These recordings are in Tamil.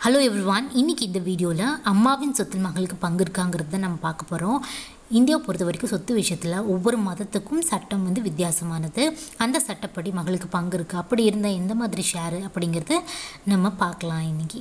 ஹலோ எவ்ரிவான் இன்னைக்கு இந்த வீடியோவில் அம்மாவின் சொத்தில் மகளுக்கு பங்கு இருக்காங்கிறது தான் நம்ம பார்க்க போகிறோம் இந்தியாவை பொறுத்த வரைக்கும் சொத்து விஷயத்தில் ஒவ்வொரு மதத்துக்கும் சட்டம் வந்து வித்தியாசமானது அந்த சட்டப்படி மகளுக்கு பங்கு இருக்குது அப்படி இருந்தால் எந்த மாதிரி ஷேரு அப்படிங்கிறது நம்ம பார்க்கலாம் இன்னைக்கு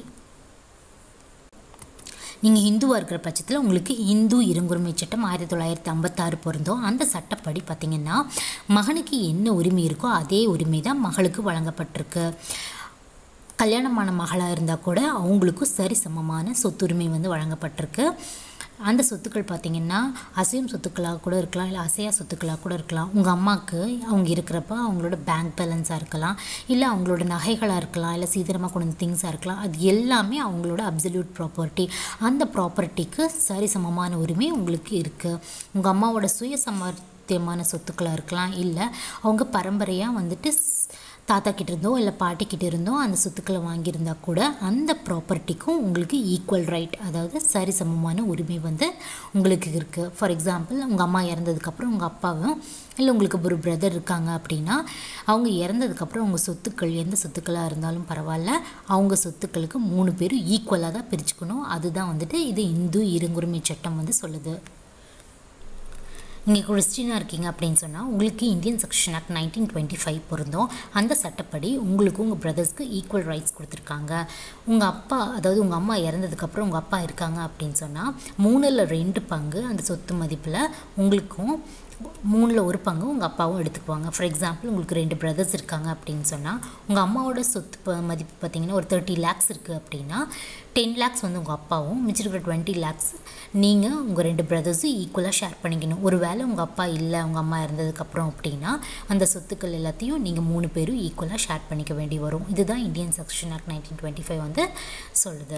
நீங்கள் ஹிந்துவாக இருக்கிற பட்சத்தில் உங்களுக்கு இந்து இருங்குரிமை சட்டம் ஆயிரத்தி தொள்ளாயிரத்தி ஐம்பத்தாறு பொருந்தும் அந்த சட்டப்படி பார்த்திங்கன்னா மகனுக்கு என்ன உரிமை இருக்கோ அதே உரிமை தான் மகளுக்கு வழங்கப்பட்டிருக்கு கல்யாணமான மகளாக இருந்தால் கூட அவங்களுக்கும் சரி சமமான சொத்துரிமை வந்து வழங்கப்பட்டிருக்கு அந்த சொத்துக்கள் பார்த்திங்கன்னா அசையும் சொத்துக்களாக கூட இருக்கலாம் இல்லை அசையா சொத்துக்களாக கூட இருக்கலாம் உங்கள் அம்மாவுக்கு அவங்க இருக்கிறப்ப அவங்களோட பேங்க் பேலன்ஸாக இருக்கலாம் இல்லை அவங்களோட நகைகளாக இருக்கலாம் இல்லை சீக்கிரமாக கொண்டு வந்து திங்ஸாக இருக்கலாம் அது எல்லாமே அவங்களோட அப்சல்யூட் ப்ராப்பர்ட்டி அந்த ப்ராப்பர்ட்டிக்கு சரி சமமான உரிமை உங்களுக்கு இருக்குது உங்கள் அம்மாவோட சுய சமர்த்தியமான சொத்துக்களாக இருக்கலாம் இல்லை அவங்க பரம்பரையாக வந்துட்டு தாத்தா கிட்ட இருந்தோ இல்லை பாட்டி கிட்ட இருந்தோ அந்த சொத்துக்களை வாங்கியிருந்தா கூட அந்த ப்ராப்பர்ட்டிக்கும் உங்களுக்கு ஈக்குவல் ரைட் அதாவது சரி சமமான உரிமை வந்து உங்களுக்கு இருக்குது ஃபார் எக்ஸாம்பிள் உங்கள் அம்மா இறந்ததுக்கப்புறம் உங்கள் அப்பாவும் இல்லை உங்களுக்கு ஒரு பிரதர் இருக்காங்க அப்படின்னா அவங்க இறந்ததுக்கப்புறம் உங்கள் சொத்துக்கள் எந்த சொத்துக்களாக இருந்தாலும் பரவாயில்ல அவங்க சொத்துக்களுக்கு மூணு பேரும் ஈக்குவலாக தான் பிரிச்சுக்கணும் அதுதான் வந்துட்டு இது இந்து இருங்குரிமை சட்டம் வந்து சொல்லுது நீங்கள் கிறிஸ்டினாக இருக்கீங்க அப்படின்னு சொன்னால் உங்களுக்கு Indian section act nineteen twenty five பொருந்தும் அந்த சட்டப்படி உங்களுக்கு உங்கள் பிரதர்ஸ்க்கு ஈக்குவல் ரைட்ஸ் கொடுத்துருக்காங்க உங்கள் அப்பா அதாவது உங்கள் அம்மா இறந்ததுக்கப்புறம் உங்கள் அப்பா இருக்காங்க அப்படின்னு சொன்னால் மூணில் ரெண்டு பங்கு அந்த சொத்து மதிப்பில் உங்களுக்கும் மூணில் ஒரு பங்கு உங்கள் அப்பாவும் எடுத்துக்குவாங்க ஃபார் எக்ஸாம்பிள் உங்களுக்கு ரெண்டு பிரதர்ஸ் இருக்காங்க அப்படின்னு சொன்னால் உங்கள் அம்மாவோட சொத்து ப மதிப்பு பார்த்திங்கன்னா ஒரு தேர்ட்டி லேக்ஸ் இருக்குது அப்படின்னா டென் லேக்ஸ் வந்து உங்கள் அப்பாவும் மிச்சம் இருக்கிற டுவெண்ட்டி லேக்ஸ் நீங்கள் உங்கள் ரெண்டு பிரதர்ஸும் ஈக்குவலாக ஷேர் பண்ணிக்கணும் ஒரு வேளை உங்கள் அப்பா இல்லை உங்கள் அம்மா இறந்ததுக்கப்புறம் அப்படின்னா அந்த சொத்துக்கள் எல்லாத்தையும் நீங்கள் மூணு பேரும் ஈக்குவலாக ஷேர் பண்ணிக்க வேண்டி வரும் இதுதான் Indian section act nineteen twenty five வந்து சொல்லுது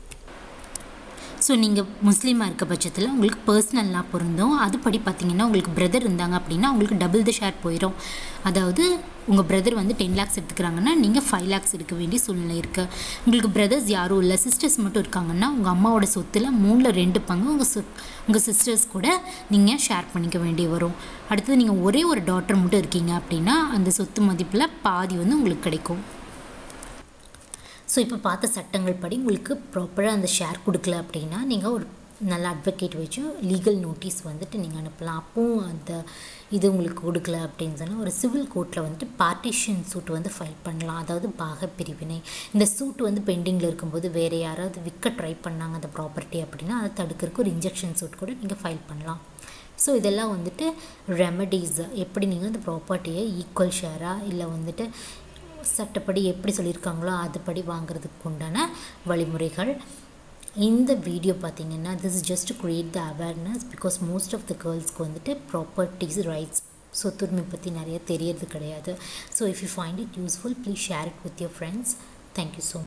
ஸோ நீங்கள் முஸ்லீமாக இருக்க பட்சத்தில் உங்களுக்கு பர்சனல்லாம் பொருந்தும் அதுபடி பார்த்தீங்கன்னா உங்களுக்கு பிரதர் இருந்தாங்க அப்படின்னா உங்களுக்கு டபுள் த ஷேர் போயிடும் அதாவது உங்கள் பிரதர் வந்து டென் லேக்ஸ் எடுத்துக்கிறாங்கன்னா நீங்கள் ஃபைவ் லேக்ஸ் எடுக்க வேண்டிய சூழ்நிலை இருக்குது உங்களுக்கு பிரதர்ஸ் யாரும் இல்லை சிஸ்டர்ஸ் மட்டும் இருக்காங்கன்னா உங்கள் அம்மாவோட சொத்தில் மூணில் ரெண்டு பங்கு உங்கள் சொ உங்கள் சிஸ்டர்ஸ் கூட நீங்கள் ஷேர் பண்ணிக்க வேண்டி வரும் அடுத்தது நீங்கள் ஒரே ஒரு டாட்டர் மட்டும் இருக்கீங்க அப்படின்னா அந்த சொத்து மதிப்பில் பாதி வந்து உங்களுக்கு கிடைக்கும் ஸோ இப்போ பார்த்த சட்டங்கள் படி உங்களுக்கு ப்ராப்பராக அந்த ஷேர் கொடுக்கல அப்படின்னா நீங்கள் ஒரு நல்ல அட்வொகேட் வச்சு லீகல் நோட்டீஸ் வந்துட்டு நீங்கள் அனுப்பலாம் அப்பவும் அந்த இது உங்களுக்கு கொடுக்கல அப்படின்னு சொன்னால் ஒரு சிவில் கோர்ட்டில் வந்துட்டு பார்ட்டிஷன் சூட் வந்து ஃபைல் பண்ணலாம் அதாவது பாக பிரிவினை இந்த சூட் வந்து பெண்டிங்கில் இருக்கும்போது வேறு யாராவது விற்க ட்ரை பண்ணாங்க அந்த ப்ராப்பர்ட்டி அப்படின்னா அதை தடுக்கிறதுக்கு ஒரு இன்ஜெக்ஷன் சூட் கூட நீங்கள் ஃபைல் பண்ணலாம் ஸோ இதெல்லாம் வந்துட்டு ரெமடிஸ் எப்படி நீங்கள் அந்த ப்ராப்பர்ட்டியை ஈக்குவல் ஷேராக இல்லை வந்துட்டு சட்டப்படி எப்படி சொல்லியிருக்காங்களோ அதுபடி வாங்குறதுக்கு உண்டான வழிமுறைகள் இந்த வீடியோ பார்த்தீங்கன்னா this is just create the awareness because most of the கேர்ள்ஸ்க்கு வந்துட்டு ப்ராப்பர்ட்டிஸ் ரைட்ஸ் சொத்துரிமை பற்றி நிறைய தெரியறது கிடையாது so if you find it useful please share it with your friends thank you so